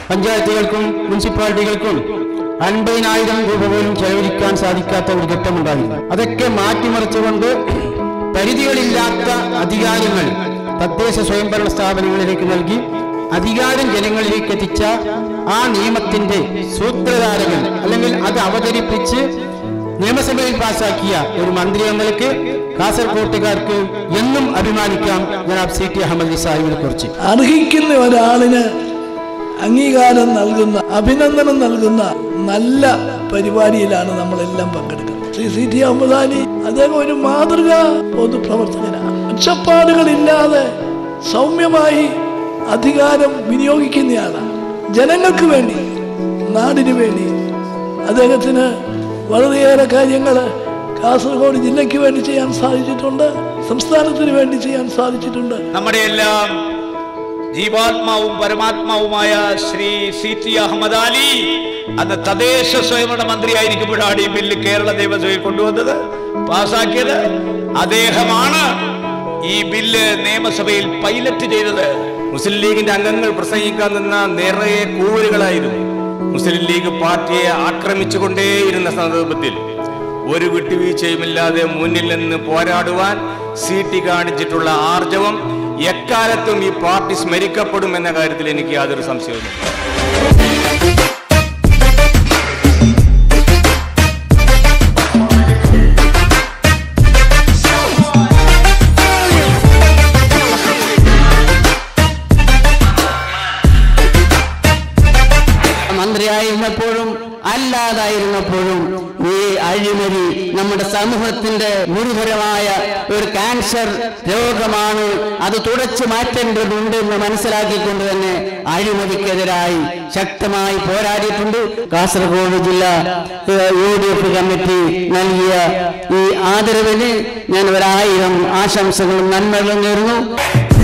പഞ്ചായത്തുകൾക്കും മുനിസിപ്പാലിറ്റികൾക്കും അൻപതിനായിരം രൂപ പോലും ചെലവഴിക്കാൻ സാധിക്കാത്ത ഒരു ഘട്ടമുണ്ടായിരുന്നു അതൊക്കെ മാറ്റിമറിച്ചുകൊണ്ട് പരിധികളില്ലാത്ത അധികാരങ്ങൾ തദ്ദേശ സ്വയംഭരണ സ്ഥാപനങ്ങളിലേക്ക് നൽകി അധികാരം ജനങ്ങളിലേക്ക് എത്തിച്ച ആ നിയമത്തിന്റെ സൂത്രധാരകൾ അല്ലെങ്കിൽ അത് അവതരിപ്പിച്ച് നിയമസഭയിൽ പാസാക്കിയ ഒരു മന്ത്രി എന്ന നിലയ്ക്ക് കാസർകോട്ടുകാർക്ക് എന്നും അഭിമാനിക്കാം ജനാബ് സി ടി അഹമ്മദ് സാഹിബിനെ കുറിച്ച് അർഹിക്കുന്ന ഒരാളിന് അംഗീകാരം നൽകുന്ന അഭിനന്ദനം നൽകുന്ന നല്ല പരിപാടിയിലാണ് നമ്മളെല്ലാം പങ്കെടുക്കുന്നത് ശ്രീ സി ടി അഹമ്മദ് അലി അദ്ദേഹം ഒരു മാതൃക പൊതുപ്രവർത്തകനാണ് ഒച്ചപ്പാടുകളില്ലാതെ സൗമ്യമായി അധികാരം വിനിയോഗിക്കുന്നയാളാണ് ജനങ്ങൾക്ക് വേണ്ടി നാടിനു വേണ്ടി അദ്ദേഹത്തിന് വളരെയേറെ കാര്യങ്ങൾ കാസർഗോഡ് ജില്ലയ്ക്ക് വേണ്ടി ചെയ്യാൻ സാധിച്ചിട്ടുണ്ട് സംസ്ഥാനത്തിന് വേണ്ടി ചെയ്യാൻ സാധിച്ചിട്ടുണ്ട് നമ്മുടെ എല്ലാം ജീവാത്മാവും പരമാത്മാവുമായ ശ്രീ സി ടി അഹമ്മദ് അലി അന്ന് തദ്ദേശ സ്വയംഭരണ മന്ത്രിയായിരിക്കുമ്പോഴാണ് ഈ ബില്ല് കേരള നിയമസഭയിൽ കൊണ്ടുവന്നത് പാസാക്കിയത് അദ്ദേഹമാണ് ഈ ബില്ല് നിയമസഭയിൽ പൈലറ്റ് ചെയ്തത് മുസ്ലിം ലീഗിന്റെ അംഗങ്ങൾ പ്രസംഗിക്കാൻ നിന്ന നിറയെ കൂവലുകളായിരുന്നു മുസ്ലിം ലീഗ് പാർട്ടിയെ ആക്രമിച്ചുകൊണ്ടേയിരുന്ന സന്ദർഭത്തിൽ ഒരു വിട്ടുവീഴ്ചയുമില്ലാതെ മുന്നിൽ നിന്ന് പോരാടുവാൻ സി ടി കാണിച്ചിട്ടുള്ള ആർജവം എക്കാലത്തും ഈ പാർട്ടി സ്മരിക്കപ്പെടുമെന്ന കാര്യത്തിൽ എനിക്ക് യാതൊരു സംശയവുമില്ല മന്ത്രിയായിരുന്നപ്പോഴും അല്ലാതായിരുന്നപ്പോഴും ഈ അഴിമതി നമ്മുടെ സമൂഹത്തിന്റെ ഗുരുതരമായ ഒരു ക്യാൻസർ രോഗമാണ് അത് തുടച്ചു മാറ്റേണ്ടതുണ്ട് എന്ന് മനസ്സിലാക്കിക്കൊണ്ട് തന്നെ അഴിമതിക്കെതിരായി ശക്തമായി പോരാടിയിട്ടുണ്ട് കാസർഗോഡ് ജില്ല യു ഡി എഫ് കമ്മിറ്റി നൽകിയ ഈ ആദരവിന് ഞാൻ ഒരായിരം ആശംസകളും നന്മകളും നേരുന്നു